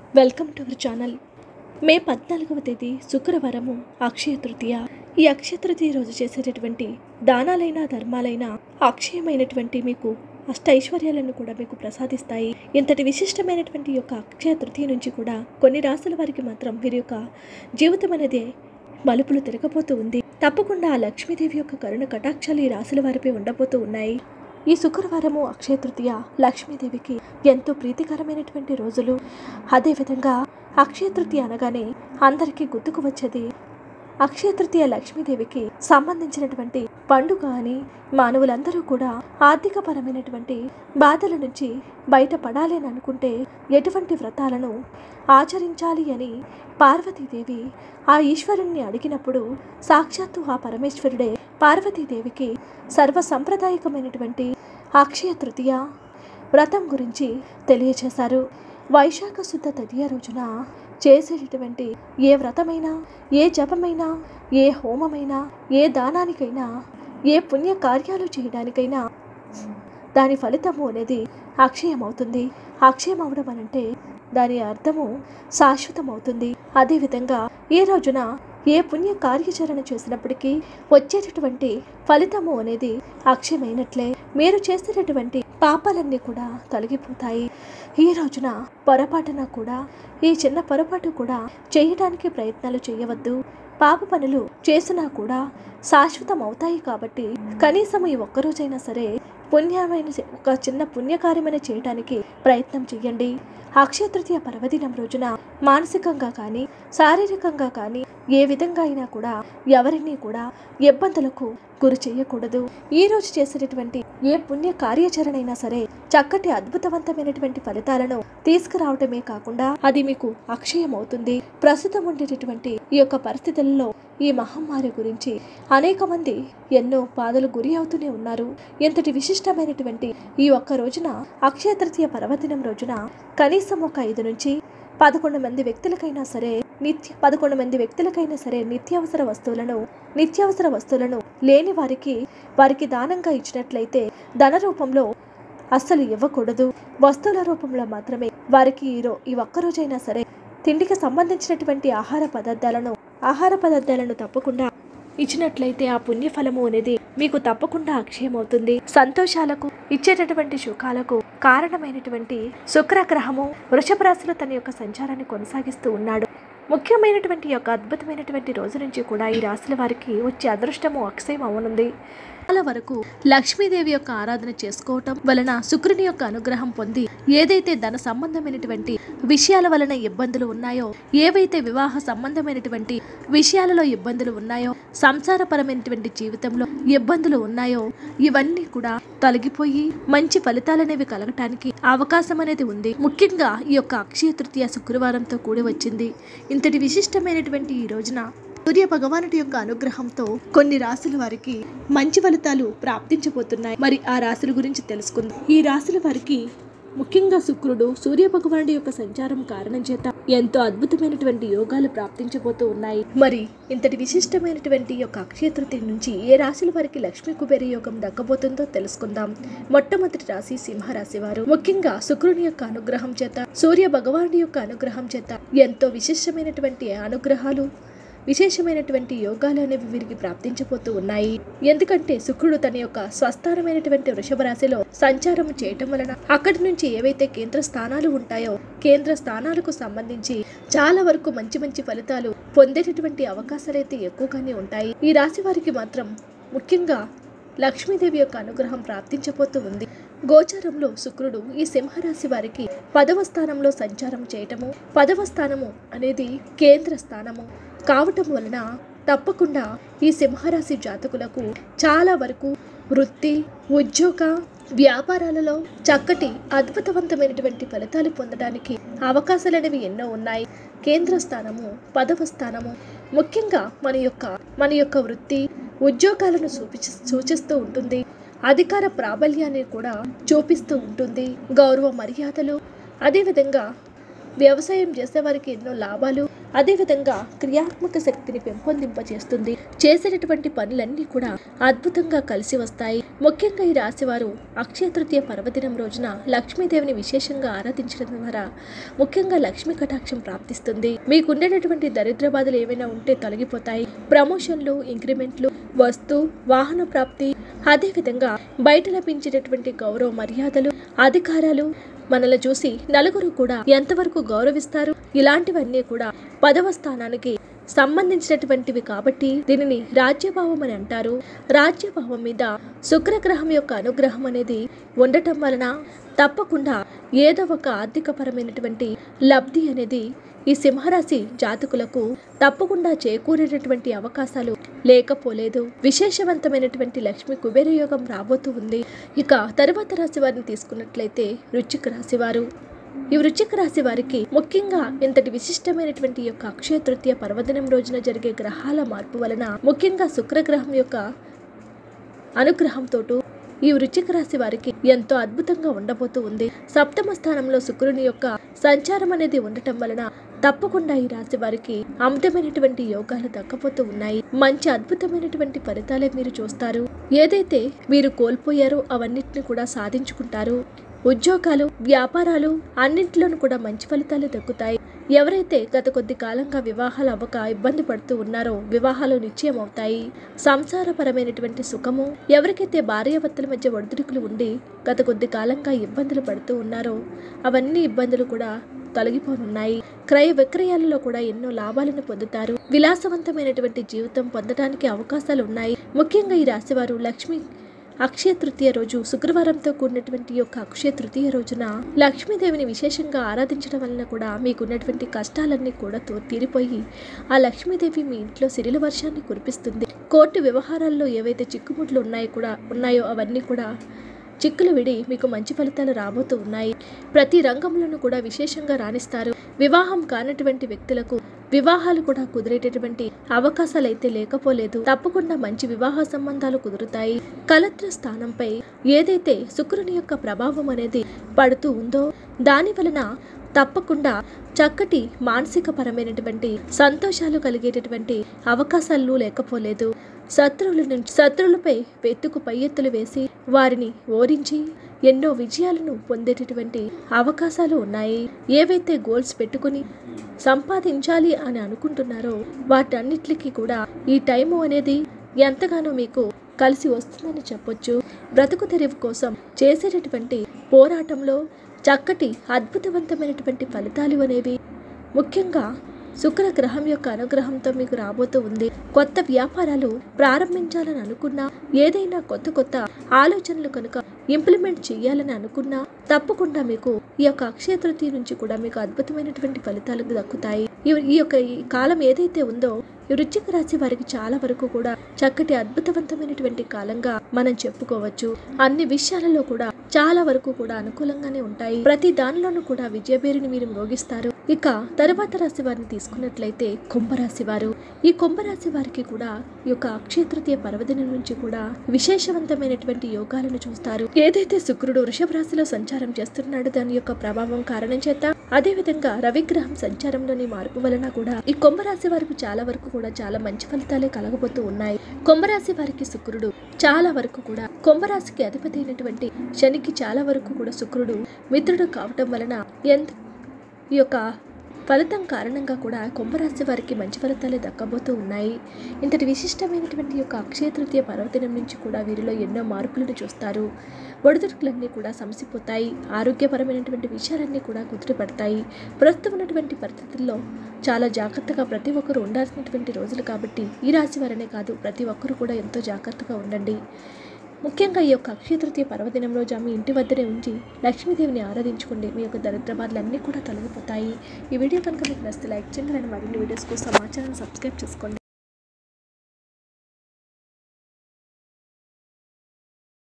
welcome to our channel May పద్నాలుగవ తేదీ శుక్రవారము అక్షయ తృతీయ ఈ అక్షయ తృతీయ రోజు చేసేటటువంటి దానాలైన ధర్మాలైన అక్షయమైనటువంటి మీకు అష్ట ఐశ్వర్యాలను కూడా మీకు ప్రసాదిస్తాయి ఇంతటి విశిష్టమైనటువంటి ఈ యొక్క అక్షయ తృతీయ నుంచి కూడా కొన్ని రాసుల వారికి మాత్రం వీరి యొక్క జీవితం అనేది మలుపులు తిరగబోతూ ఉంది తప్పకుండా ఆ లక్ష్మీదేవి యొక్క కరుణ కటాక్షాలు ఈ రాశుల వారిపై ఉండబోతూ ఉన్నాయి ఈ శుక్రవారము అక్షయ తృతీయ లక్ష్మీదేవికి ఎంతో ప్రీతికరమైనటువంటి రోజులు అదేవిధంగా అక్షయ తృతీయ అనగానే అందరికీ గుర్తుకు వచ్చేది అక్షయ తృతీయ లక్ష్మీదేవికి సంబంధించినటువంటి పండుగ అని మానవులందరూ కూడా ఆర్థిక పరమైనటువంటి బాధల నుంచి బయటపడాలి అని అనుకుంటే ఎటువంటి వ్రతాలను ఆచరించాలి అని పార్వతీదేవి ఆ ఈశ్వరుణ్ణి అడిగినప్పుడు సాక్షాత్తు ఆ పరమేశ్వరుడే పార్వతీదేవికి సర్వ సంప్రదాయకమైనటువంటి అక్షయ తృతీయ వ్రతం గురించి తెలియచేశారు వైశాఖ శుద్ధ తదియ రోజున చేసేటటువంటి ఏ వ్రతమైనా ఏ జపమైనా ఏ హోమమైనా ఏ దానానికైనా ఏ పుణ్య కార్యాలు చేయడానికైనా దాని ఫలితము అనేది అక్షయమవుతుంది అక్షయం అవడం అనంటే దాని అర్థము శాశ్వతమవుతుంది అదేవిధంగా ఈ రోజున ఏ పుణ్య కార్యాచరణ చేసినప్పటికీ వచ్చేటటువంటి ఫలితము అనేది అక్షయమైనట్లే మీరు చేసేటటువంటి పాపాలన్నీ కూడా తొలగిపోతాయి ఈ రోజున పొరపాటున కూడా ఈ చిన్న పొరపాటు కూడా చేయడానికి ప్రయత్నాలు చేయవద్దు పాప పనులు చేసినా కూడా శాశ్వతం అవుతాయి కాబట్టి కనీసం ఈ ఒక్కరోజైనా సరే పుణ్యమైన ఒక చిన్న పుణ్యకార్యమైన చేయడానికి ప్రయత్నం చేయండి అక్షయ తృతీయ పర్వదినం రోజున మానసికంగా కానీ శారీరకంగా కానీ ఏ విధంగా అయినా కూడా ఎవరిని కూడా ఇబ్బందులకు గురి చేయకూడదు ఈ రోజు చేసేటటువంటి ఏ పుణ్య కార్యాచరణ అయినా సరే చక్కటి అద్భుతవంతమైనటువంటి ఫలితాలను తీసుకురావటమే కాకుండా అది మీకు అక్షయం అవుతుంది ప్రస్తుతం ఉండేటటువంటి ఈ యొక్క పరిస్థితులలో ఈ మహమ్మారి గురించి అనేక మంది ఎన్నో బాధలు గురి అవుతూనే ఉన్నారు ఎంతటి విశిష్టమైనటువంటి ఈ ఒక్క రోజున అక్షయ తృతీయ పర్వదినం రోజున కనీసం ఒక ఐదు నుంచి పదకొండు మంది వ్యక్తులకైనా సరే నిత్య పదకొండు మంది వ్యక్తులకైనా సరే నిత్యావసర వస్తువులను నిత్యావసర వస్తువులను లేని వారికి వారికి దానంగా ఇచ్చినట్లయితే ధన రూపంలో అస్సలు ఇవ్వకూడదు వస్తువుల రూపంలో మాత్రమే వారికి ఈ రో ఈ ఒక్కరోజైనా సరే తిండికి సంబంధించినటువంటి ఆహార పదార్థాలను ఆహార పదార్థాలను తప్పకుండా ఇచ్చినట్లయితే ఆ పుణ్యఫలము అనేది మీకు తప్పకుండా అక్షయమవుతుంది సంతోషాలకు ఇచ్చేటటువంటి సుఖాలకు కారణమైనటువంటి శుక్రగ్రహము వృషభ రాశిలో తన యొక్క సంచారాన్ని కొనసాగిస్తూ ఉన్నాడు ముఖ్యమైనటువంటి యొక్క అద్భుతమైనటువంటి రోజు నుంచి కూడా ఈ రాశుల వారికి వచ్చే అదృష్టము అక్షయం అవనుంది చాలా వరకు లక్ష్మీదేవి యొక్క ఆరాధన చేసుకోవటం వలన శుక్రుని యొక్క అనుగ్రహం పొంది ఏదైతే ధన సంబంధమైనటువంటి విషయాల వలన ఇబ్బందులు ఉన్నాయో ఏవైతే వివాహ సంబంధమైనటువంటి విషయాలలో ఇబ్బందులు ఉన్నాయో సంసారపరమైనటువంటి జీవితంలో ఇబ్బందులు ఉన్నాయో ఇవన్నీ కూడా తొలగిపోయి మంచి ఫలితాలనేవి కలగటానికి అవకాశం అనేది ఉంది ముఖ్యంగా ఈ యొక్క అక్షయ తృతీయ శుక్రవారంతో కూడి వచ్చింది ఇంతటి విశిష్టమైనటువంటి ఈ రోజున సూర్య భగవానుడి యొక్క అనుగ్రహంతో కొన్ని రాశుల వారికి మంచి ఫలితాలు ప్రాప్తించబోతున్నాయి మరి ఆ రాశుల గురించి తెలుసుకుందాం ఈ రాశుల వారికి ముఖ్యంగా శుక్రుడు సూర్య భగవానుడి యొక్క సంచారం కారణం చేత ఎంతో అద్భుతమైనటువంటి యోగాలు ప్రాప్తించబోతూ ఉన్నాయి మరి ఇంతటి విశిష్టమైనటువంటి యొక్క అక్షయ తృతీయ నుంచి ఏ రాశుల వారికి లక్ష్మీ కుబేర యోగం దక్కబోతుందో తెలుసుకుందాం మొట్టమొదటి రాశి సింహరాశి వారు ముఖ్యంగా శుక్రుని యొక్క అనుగ్రహం చేత సూర్య భగవానుడి యొక్క అనుగ్రహం చేత ఎంతో విశిష్టమైనటువంటి అనుగ్రహాలు విశేషమైనటువంటి యోగాలు అనేవి వీరికి ప్రాప్తించబోతూ ఉన్నాయి ఎందుకంటే శుక్రుడు తన యొక్క స్వస్థానమైనటువంటి వృషభ రాశిలో సంచారం చేయటం వలన అక్కడి నుంచి ఏవైతే కేంద్ర స్థానాలు ఉంటాయో కేంద్ర స్థానాలకు సంబంధించి చాలా వరకు మంచి మంచి ఫలితాలు పొందేటటువంటి అవకాశాలు అయితే ఎక్కువగానే ఉంటాయి ఈ రాశి వారికి మాత్రం ముఖ్యంగా లక్ష్మీదేవి యొక్క అనుగ్రహం ప్రాప్తించబోతూ ఉంది గోచారంలో శుక్రుడు ఈ సింహరాశి వారికి పదవ స్థానంలో సంచారం చేయటము పదవ స్థానము అనేది కేంద్ర స్థానము కావటం వలన తప్పకుండా ఈ సింహరాశి జాతకులకు చాలా వరకు వృత్తి ఉద్యోగ వ్యాపారాలలో చక్కటి అద్భుతవంతమైనటువంటి ఫలితాలు పొందడానికి అవకాశాలు అనేవి ఎన్నో ఉన్నాయి కేంద్ర స్థానము పదవ స్థానము ముఖ్యంగా మన యొక్క మన యొక్క వృత్తి ఉద్యోగాలను చూపి సూచిస్తూ ఉంటుంది అధికార ప్రాబల్యాన్ని కూడా చూపిస్తూ ఉంటుంది గౌరవ మర్యాదలు అదేవిధంగా వ్యవసాయం చేసే వారికి ఎన్నో లాభాలు అదేవిధంగా క్రియాత్మక శక్తిని పెంపొందింపచేస్తుంది చేసేటటువంటి పనులన్నీ కూడా అద్భుతంగా కలిసి వస్తాయి ముఖ్యంగా ఈ రాశివారు అక్షయ తృతీయ పర్వదినం రోజున లక్ష్మీదేవిని విశేషంగా ఆరాధించడం ద్వారా ముఖ్యంగా లక్ష్మీ కటాక్షం ప్రాప్తిస్తుంది మీకుండేటటువంటి దరిద్ర బాధలు ఏవైనా ఉంటే తొలగిపోతాయి ప్రమోషన్లు ఇంక్రిమెంట్లు వస్తు వాహన ప్రాప్తి అదేవిధంగా బయట లభించేటటువంటి గౌరవ మర్యాదలు అధికారాలు మనల్ని చూసి నలుగురు కూడా ఎంతవరకు గౌరవిస్తారు ఇలాంటివన్నీ కూడా పదవ స్థానానికి సంబంధించినటువంటివి కాబట్టి దీనిని రాజ్యభావం అని అంటారు రాజ్యభావం మీద శుక్రగ్రహం యొక్క అనుగ్రహం అనేది ఉండటం వలన తప్పకుండా ఏదో ఒక ఆర్థికపరమైనటువంటి లబ్ధి అనేది ఈ సింహరాశి జాతకులకు తప్పకుండా చేకూరేటటువంటి అవకాశాలు లేకపోలేదు విశేషవంతమైనటువంటి లక్ష్మి కుబేర యోగం రాబోతూ ఉంది ఇక తరువాత రాశి వారిని తీసుకున్నట్లయితే వృశ్చిక రాశి వారు ఈ వృశ్చిక రాశి వారికి ముఖ్యంగా ఇంతటి విశిష్టమైనటువంటి యొక్క అక్షయ తృతీయ పర్వదినం రోజున జరిగే గ్రహాల మార్పు వలన ముఖ్యంగా శుక్రగ్రహం యొక్క అనుగ్రహంతో ఈ వృశ్చిక రాశి వారికి ఎంతో అద్భుతంగా ఉండబోతూ ఉంది సప్తమ స్థానంలో శుక్రుని యొక్క సంచారం అనేది ఉండటం వలన తప్పకుండా ఈ రాశి వారికి అమితమైనటువంటి యోగాలు దక్కపోతూ ఉన్నాయి మంచి అద్భుతమైనటువంటి ఫలితాలే మీరు చూస్తారు ఏదైతే మీరు కోల్పోయారో అవన్నిటిని కూడా సాధించుకుంటారు ఉద్యోగాలు వ్యాపారాలు అన్నింటిలోనూ కూడా మంచి ఫలితాలు దక్కుతాయి ఎవరైతే గత కొద్ది కాలంగా వివాహాలు అవ్వక ఇబ్బంది పడుతూ ఉన్నారో వివాహాలు నిశ్చయం అవుతాయి సంసారపరమైనటువంటి సుఖము ఎవరికైతే భార్యాభర్తల మధ్య ఒడిదుడుకులు ఉండి గత కొద్ది కాలంగా ఇబ్బందులు పడుతూ ఉన్నారో అవన్నీ ఇబ్బందులు కూడా తొలగిపోనున్నాయి క్రయ విక్రయాలలో కూడా ఎన్నో లాభాలను పొందుతారు విలాసవంతమైనటువంటి జీవితం పొందడానికి అవకాశాలు ఉన్నాయి ముఖ్యంగా ఈ రాశివారు లక్ష్మి అక్షయ తృతీయ రోజు శుక్రవారంతో కూడినటువంటి యొక్క అక్షయ తృతీయ రోజున లక్ష్మీదేవిని విశేషంగా ఆరాధించడం వలన కూడా మీకున్నటువంటి కష్టాలన్నీ కూడా తో- తీరిపోయి ఆ లక్ష్మీదేవి మీ ఇంట్లో సిరిల వర్షాన్ని కురిపిస్తుంది కోర్టు వ్యవహారాల్లో ఏవైతే చిక్కుముట్లు ఉన్నాయో కూడా ఉన్నాయో అవన్నీ కూడా చిక్కులు విడి మీకు మంచి ఫలితాలు రాబోతూ ఉన్నాయి ప్రతి రంగంలోనూ కూడా విశేషంగా రాణిస్తారు వివాహం కానటువంటి వ్యక్తులకు వివాహాలు కూడా కుదిరేటటువంటి అవకాశాలు అయితే లేకపోలేదు తప్పకుండా మంచి వివాహ సంబంధాలు కుదురుతాయి కలత్ర స్థానంపై ఏదైతే శుక్రుని యొక్క ప్రభావం అనేది పడుతూ ఉందో దాని వలన తప్పకుండా చక్కటి మానసిక పరమైనటువంటి సంతోషాలు కలిగేటటువంటి అవకాశాలు లేకపోలేదు శత్రువుల నుంచి శత్రువులపై వెతుకు పై ఎత్తులు వేసి వారిని ఓరించి ఎన్నో విజయాలను పొందేటటువంటి అవకాశాలు ఉన్నాయి ఏవైతే గోల్స్ పెట్టుకుని సంపాదించాలి అని అనుకుంటున్నారో వాటన్నిటికీ కూడా ఈ టైము అనేది ఎంతగానో మీకు కలిసి వస్తుందని చెప్పొచ్చు బ్రతుకు తెరువు కోసం చేసేటటువంటి పోరాటంలో చక్కటి అద్భుతవంతమైనటువంటి ఫలితాలు అనేవి ముఖ్యంగా శుక్ర గ్రహం యొక్క అనుగ్రహంతో మీకు రాబోతూ ఉంది కొత్త వ్యాపారాలు ప్రారంభించాలని అనుకున్నా ఏదైనా కొత్త కొత్త ఆలోచనలు కనుక ఇంప్లిమెంట్ చేయాలని అనుకున్నా తప్పకుండా మీకు ఈ యొక్క అక్షయ తృతీయ నుంచి కూడా మీకు అద్భుతమైనటువంటి ఫలితాలు దక్కుతాయి ఈ- ఈ యొక్క ఈ కాలం ఏదైతే ఉందో ఈ వృశ్చిక రాశి వారికి చాలా వరకు కూడా చక్కటి అద్భుతవంతమైనటువంటి కాలంగా మనం చెప్పుకోవచ్చు అన్ని విషయాలలో కూడా చాలా వరకు కూడా అనుకూలంగానే ఉంటాయి ప్రతి దానిలోనూ కూడా విజయబేరిని మీరు మ్రోగిస్తారు ఇక తరువాత రాశి వారిని తీసుకున్నట్లయితే కుంభరాశి వారు ఈ కుంభరాశి వారికి కూడా ఈ యొక్క అక్షయ తృతీయ పర్వదినం నుంచి కూడా విశేషవంతమైనటువంటి యోగాలను చూస్తారు ఏదైతే శుక్రుడు వృషభ రాశిలో సంచారం చేస్తున్నాడో దాని యొక్క ప్రభావం కారణం చేత అదే విధంగా రవిగ్రహం సంచారంలోని మార్పు వలన కూడా ఈ కుంభరాశి వారికి చాలా వరకు కూడా చాలా మంచి ఫలితాలే కలగబోతూ ఉన్నాయి కుంభరాశి వారికి శుక్రుడు చాలా వరకు కూడా కుంభరాశికి అధిపతి అయినటువంటి శనికి చాలా వరకు కూడా శుక్రుడు మిత్రుడు కావటం వలన ఎంత ఈ యొక్క ఫలితం కారణంగా కూడా కుంభరాశి వారికి మంచి ఫలితాలే దక్కబోతూ ఉన్నాయి ఇంతటి విశిష్టమైనటువంటి యొక్క అక్షయ తృతీయ పర్వదినం నుంచి కూడా వీరిలో ఎన్నో మార్పులను చూస్తారు ఒడిదుడుకులన్నీ కూడా సమసిపోతాయి ఆరోగ్యపరమైనటువంటి విషయాలన్నీ కూడా కుదిరిపడతాయి ప్రస్తుతం ఉన్నటువంటి పరిస్థితుల్లో చాలా జాగ్రత్తగా ప్రతి ఒక్కరూ ఉండాల్సినటువంటి రోజులు కాబట్టి ఈ రాశి వారనే కాదు ప్రతి ఒక్కరూ కూడా ఎంతో జాగ్రత్తగా ఉండండి ముఖ్యంగా ఈ యొక్క అక్షయ తృతీయ పర్వదినం రోజు మీ ఇంటి వద్దనే ఉంచి లక్ష్మీదేవిని ఆరాధించుకోండి మీ యొక్క దరిద్ర బాధలన్నీ కూడా తొలగిపోతాయి ఈ వీడియో కనుక మీకు నచ్చితే లైక్ చేయండి అండ్ మరిన్ని వీడియోస్ కోసం మా ఛానల్ సబ్స్క్రైబ్ చేసుకోండి